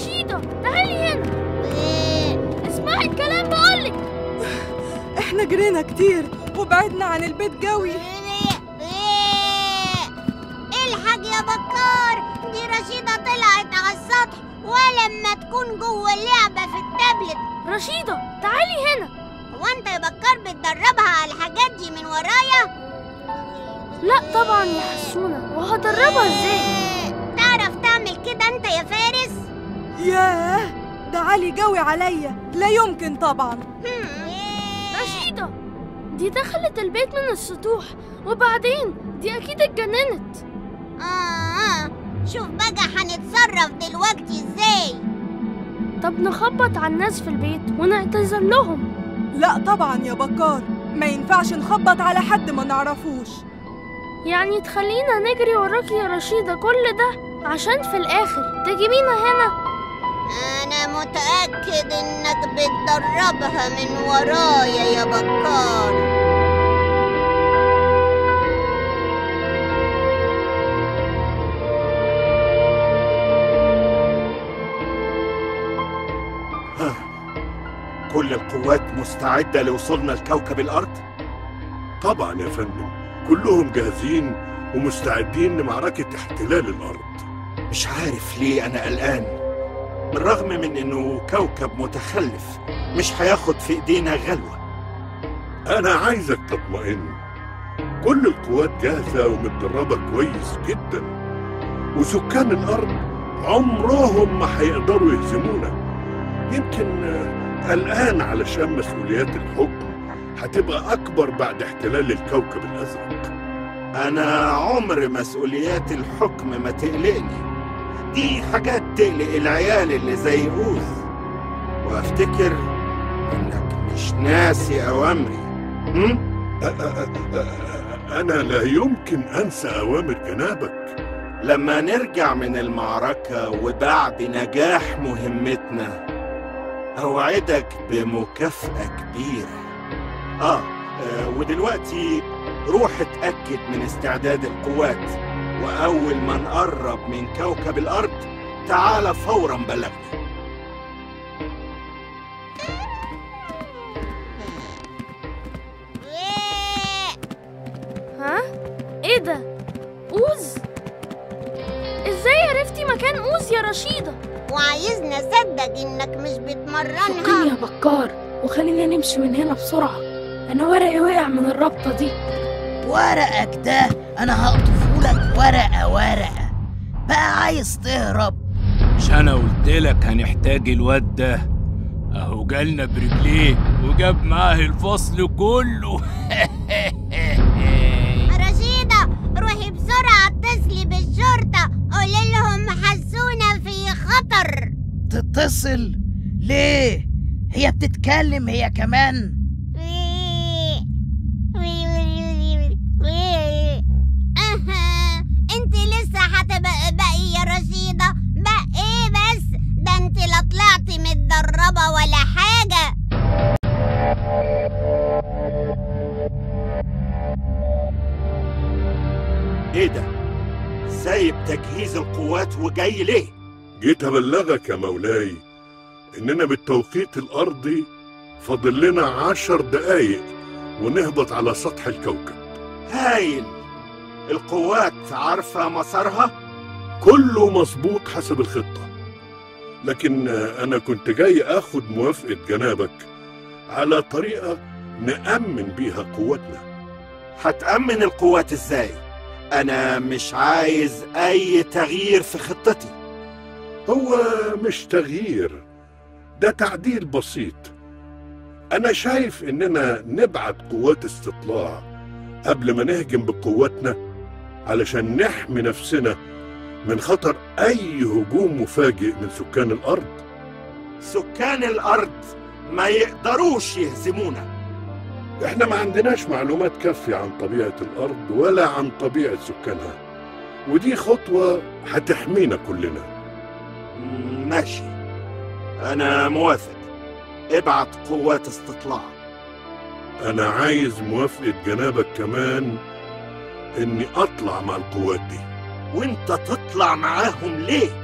رشيدة تعالي هنا إيه، اسمعي الكلام بقولك احنا جرينا كتير وبعدنا عن البيت جوي إيه، إيه. الحق يا بكار دي رشيدة طلعت على السطح ولما تكون جوه اللعبة في التابلت رشيدة تعالي هنا هو انت يا بكار بتدربها على الحاجات دي من ورايا؟ لا طبعا يا حسونة وهدربها ازاي إيه، تعرف تعمل كده انت يا فارس؟ ياه ده علي جوي عليا لا يمكن طبعا هم، إيه. رشيدة دي دخلت البيت من السطوح وبعدين دي أكيد اتجننت آه آه. شوف بقى هنتصرف دلوقتي ازاي طب نخبط على الناس في البيت ونعتذر لهم لا طبعا يا بكار ما ينفعش نخبط على حد ما نعرفوش يعني تخلينا نجري وراكي يا رشيدة كل ده عشان في الآخر تجيبينا هنا انا متأكد انك بتدربها من ورايا يا بكار كل القوات مستعدة لوصولنا لكوكب الأرض؟ طبعا يا فندم كلهم جاهزين ومستعدين لمعركة احتلال الأرض مش عارف ليه أنا قلقان بالرغم من إنه كوكب متخلف مش هياخد في إيدينا غلوة أنا عايزك تطمئن كل القوات جاهزة ومتدربة كويس جدا وسكان الأرض عمرهم ما هيقدروا يهزمونا يمكن آه، قلقان علشان مسؤوليات الحكم هتبقى أكبر بعد احتلال الكوكب الأزرق أنا عمر مسؤوليات الحكم ما تقلقني دي حاجات تقلق العيال اللي زي أوز وأفتكر إنك مش ناسي أوامري هم؟ أ- أ- أ- أنا لا يمكن أنسى أوامر جنابك لما نرجع من المعركة وبعد نجاح مهمتنا أوعدك بمكافأة كبيرة آه, آه ودلوقتي روح اتأكد من استعداد القوات وأول ما نقرب من كوكب الأرض تعال فورا بلغني إيه. ها؟ ايه ده؟ أوز؟ ازاي عرفتي مكان أوز يا رشيدة؟ وعايزني اصدق انك مش فكني بتمرنها يا بكار وخلينا نمشي من هنا بسرعة أنا ورقي وقع من الرابطة دي ورقك ده انا هقطفهولك ورقة ورقة بقى عايز تهرب مش انا قلت لك هنحتاج الواد ده اهو جالنا برجليه وجاب معاه الفصل كله رشيدة روحي بسرعة اتصلي بالشرطة قولي لهم حسونا في خطر تتصل ليه هي بتتكلم هي كمان أها، انت لسه هتبقى بقي يا رشيدة بقى ايه بس ده انت لا طلعتي متدربة ولا حاجة إيه ده؟ سايب تجهيز القوات وجاي ليه؟ جيت أبلغك يا مولاي إننا بالتوقيت الأرضي فاضل لنا عشر دقايق ونهبط على سطح الكوكب هايل القوات عارفة مسارها؟ كله مظبوط حسب الخطة لكن أنا كنت جاي أخد موافقة جنابك على طريقة نأمن بيها قوتنا هتأمن القوات ازاي؟ أنا مش عايز أي تغيير في خطتي هو مش تغيير ده تعديل بسيط أنا شايف إننا نبعت قوات استطلاع قبل ما نهجم بقواتنا علشان نحمي نفسنا من خطر أي هجوم مفاجئ من سكان الأرض سكان الأرض ما يقدروش يهزمونا إحنا ما عندناش معلومات كافية عن طبيعة الأرض ولا عن طبيعة سكانها ودي خطوة هتحمينا كلنا مم، ماشي أنا موافق ابعت قوات استطلاع أنا عايز موافقة جنابك كمان إني أطلع مع القوات دي وانت تطلع معاهم ليه؟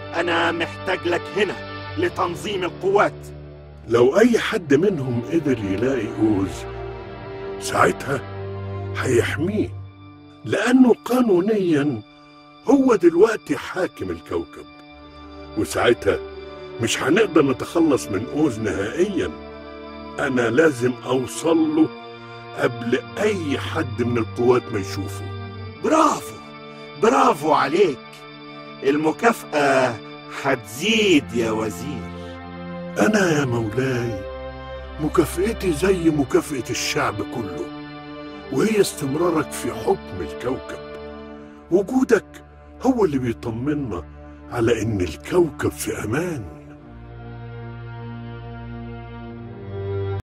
أنا محتاج لك هنا لتنظيم القوات لو أي حد منهم قدر يلاقي أوز ساعتها هيحميه لأنه قانونيا هو دلوقتي حاكم الكوكب وساعتها مش هنقدر نتخلص من أوز نهائيا أنا لازم أوصل له قبل أي حد من القوات ما يشوفه برافو برافو عليك المكافأة هتزيد يا وزير أنا يا مولاي مكافئتي زي مكافأة الشعب كله وهي استمرارك في حكم الكوكب وجودك هو اللي بيطمنا على إن الكوكب في أمان